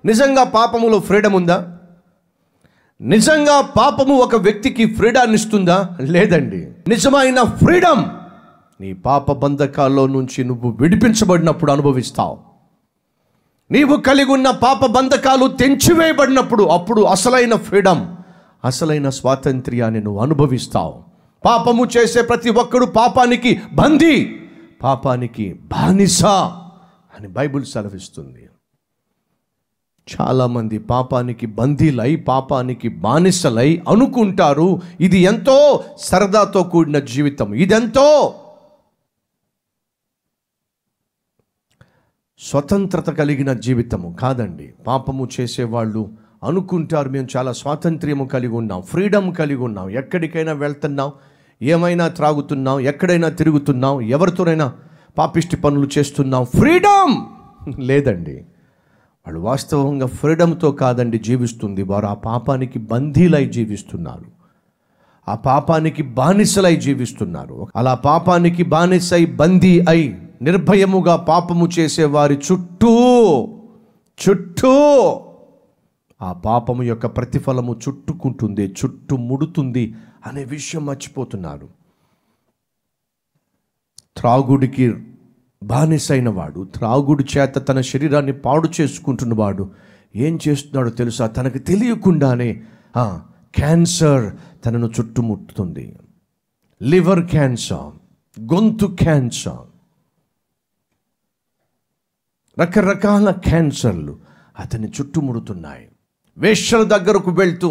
నిజంగా పాపములో ఫ్రీడమ్ ఉందా నిజంగా పాపము ఒక వ్యక్తికి ఫ్రీడాన్ని ఇస్తుందా లేదండి నిజమైన ఫ్రీడమ్ నీ పాప బంధకాల్లో నుంచి నువ్వు విడిపించబడినప్పుడు అనుభవిస్తావు నీవు కలిగి ఉన్న పాప బంధకాలు తెంచివేయబడినప్పుడు అప్పుడు అసలైన ఫ్రీడమ్ అసలైన స్వాతంత్ర్యాన్ని నువ్వు అనుభవిస్తావు పాపము చేసే ప్రతి ఒక్కడు పాపానికి బందీ పాపానికి బానిస అని బైబిల్ సెలవిస్తుంది చాలామంది పాపానికి బందీలై పాపానికి బానిసలై అనుకుంటారు ఇది ఎంతో సరదాతో కూడిన జీవితం ఇదెంతో స్వతంత్రత కలిగిన జీవితము కాదండి పాపము చేసేవాళ్ళు అనుకుంటారు మేము చాలా స్వాతంత్ర్యము కలిగి ఉన్నాం ఫ్రీడమ్ కలిగి ఉన్నాం ఎక్కడికైనా వెళ్తున్నాం ఏమైనా త్రాగుతున్నాం ఎక్కడైనా తిరుగుతున్నాం ఎవరితోనైనా పాపిష్టి పనులు చేస్తున్నాం ఫ్రీడమ్ లేదండి వాళ్ళు వాస్తవంగా ఫ్రీడమ్తో కాదండి జీవిస్తుంది వారు ఆ పాపానికి బందీలై జీవిస్తున్నారు ఆ పాపానికి బానిసలై జీవిస్తున్నారు అలా పాపానికి బానిసై బందీ అయి నిర్భయముగా పాపము చేసే వారి చుట్టూ చుట్టూ ఆ పాపము యొక్క ప్రతిఫలము చుట్టుకుంటుంది చుట్టూ ముడుతుంది అనే విషయం మర్చిపోతున్నారు త్రాగుడికి బానిసైన వాడు త్రాగుడు చేత తన శరీరాన్ని పాడు చేసుకుంటున్నవాడు ఏం చేస్తున్నాడో తెలుసా తనకు తెలియకుండానే ఆ, క్యాన్సర్ తనను చుట్టుముట్టుతుంది లివర్ క్యాన్సర్ గొంతు క్యాన్సర్ రకరకాల క్యాన్సర్లు అతన్ని చుట్టుముడుతున్నాయి వేశ్యల దగ్గరకు వెళ్తూ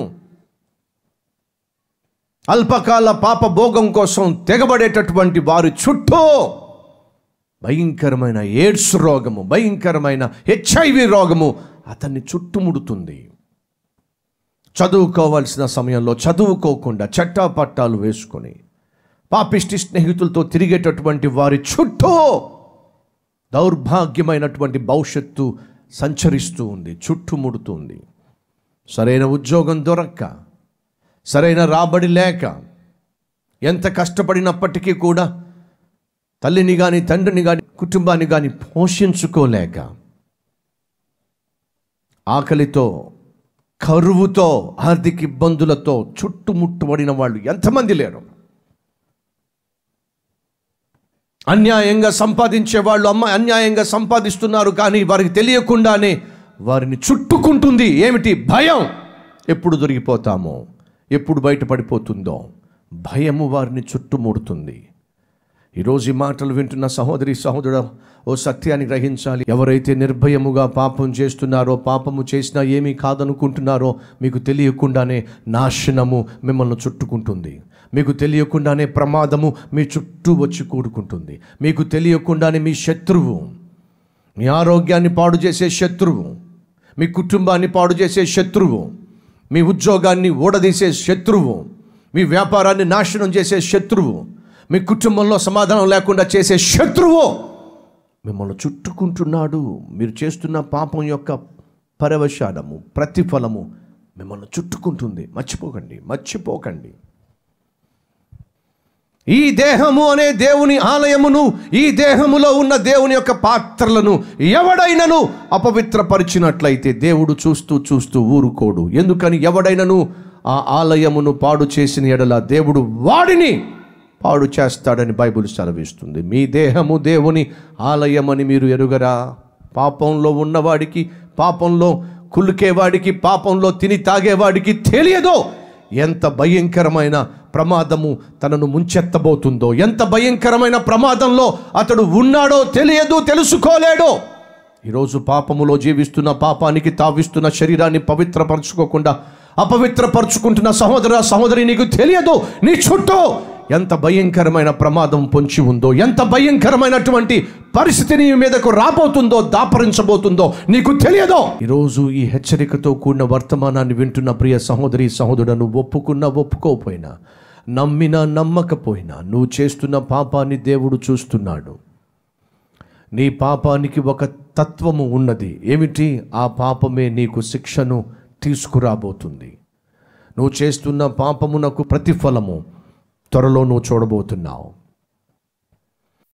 అల్పకాల పాప భోగం కోసం తెగబడేటటువంటి వారి చుట్టూ భయంకరమైన ఎయిడ్స్ రోగము భయంకరమైన హెచ్ఐవి రోగము అతన్ని చుట్టుముడుతుంది చదువుకోవాల్సిన సమయంలో చదువుకోకుండా చట్టాపట్టాలు వేసుకొని పాపిష్టి స్నేహితులతో తిరిగేటటువంటి వారి చుట్టూ దౌర్భాగ్యమైనటువంటి భవిష్యత్తు సంచరిస్తూ ఉంది చుట్టుముడుతుంది సరైన ఉద్యోగం దొరక్క సరైన రాబడి లేక ఎంత కష్టపడినప్పటికీ కూడా తల్లిని కానీ తండ్రిని కానీ కుటుంబాన్ని కానీ పోషించుకోలేక ఆకలితో కరువుతో ఆర్థిక ఇబ్బందులతో చుట్టుముట్టుబడిన వాళ్ళు ఎంతమంది లేరు అన్యాయంగా సంపాదించే వాళ్ళు అమ్మ అన్యాయంగా సంపాదిస్తున్నారు కానీ వారికి తెలియకుండానే వారిని చుట్టుకుంటుంది ఏమిటి భయం ఎప్పుడు దొరికిపోతామో ఎప్పుడు బయటపడిపోతుందో భయము వారిని చుట్టుముడుతుంది ఈరోజు ఈ మాటలు వింటున్న సహోదరి సహోదరు ఓ సత్యాన్ని గ్రహించాలి ఎవరైతే నిర్భయముగా పాపం చేస్తున్నారో పాపము చేసినా ఏమీ కాదనుకుంటున్నారో మీకు తెలియకుండానే నాశనము మిమ్మల్ని చుట్టుకుంటుంది మీకు తెలియకుండానే ప్రమాదము మీ చుట్టూ వచ్చి కూడుకుంటుంది మీకు తెలియకుండానే మీ శత్రువు మీ ఆరోగ్యాన్ని పాడు చేసే శత్రువు మీ కుటుంబాన్ని పాడు చేసే శత్రువు మీ ఉద్యోగాన్ని ఊడదీసే శత్రువు మీ వ్యాపారాన్ని నాశనం చేసే శత్రువు మీ కుటుంబంలో సమాధానం లేకుండా చేసే శత్రువు మిమ్మల్ని చుట్టుకుంటున్నాడు మీరు చేస్తున్న పాపం యొక్క పరవశానము ప్రతిఫలము మిమ్మల్ని చుట్టుకుంటుంది మర్చిపోకండి మర్చిపోకండి ఈ దేహము అనే దేవుని ఆలయమును ఈ దేహములో ఉన్న దేవుని యొక్క పాత్రలను ఎవడైనను అపవిత్రపరిచినట్లయితే దేవుడు చూస్తూ చూస్తూ ఊరుకోడు ఎందుకని ఎవడైనను ఆ ఆలయమును పాడు చేసిన ఎడల దేవుడు వాడిని పాడు చేస్తాడని బైబిల్ సెలవిస్తుంది మీ దేహము దేవుని ఆలయమని మీరు ఎరుగరా పాపంలో ఉన్నవాడికి పాపంలో కుళ్ళుకేవాడికి పాపంలో తిని తాగేవాడికి తెలియదో ఎంత భయంకరమైన ప్రమాదము తనను ముంచెత్తబోతుందో ఎంత భయంకరమైన ప్రమాదంలో అతడు ఉన్నాడో తెలియదు తెలుసుకోలేడో ఈరోజు పాపములో జీవిస్తున్న పాపానికి తావిస్తున్న శరీరాన్ని పవిత్రపరచుకోకుండా అపవిత్రపరుచుకుంటున్న సహోదర సహోదరి నీకు తెలియదు నీ చుట్టూ ఎంత భయంకరమైన ప్రమాదం పొంచి ఉందో ఎంత భయంకరమైనటువంటి పరిస్థితి నీ మీదకు రాబోతుందో దాపరించబోతుందో నీకు తెలియదో ఈరోజు ఈ హెచ్చరికతో కూడిన వర్తమానాన్ని వింటున్న ప్రియ సహోదరి సహోదరుడు ఒప్పుకున్నా ఒప్పుకోపోయినా నమ్మినా నమ్మకపోయినా నువ్వు చేస్తున్న పాపాన్ని దేవుడు చూస్తున్నాడు నీ పాపానికి ఒక తత్వము ఉన్నది ఏమిటి ఆ పాపమే నీకు శిక్షను తీసుకురాబోతుంది నువ్వు చేస్తున్న పాపమునకు ప్రతిఫలము త్వరలో నువ్వు చూడబోతున్నావు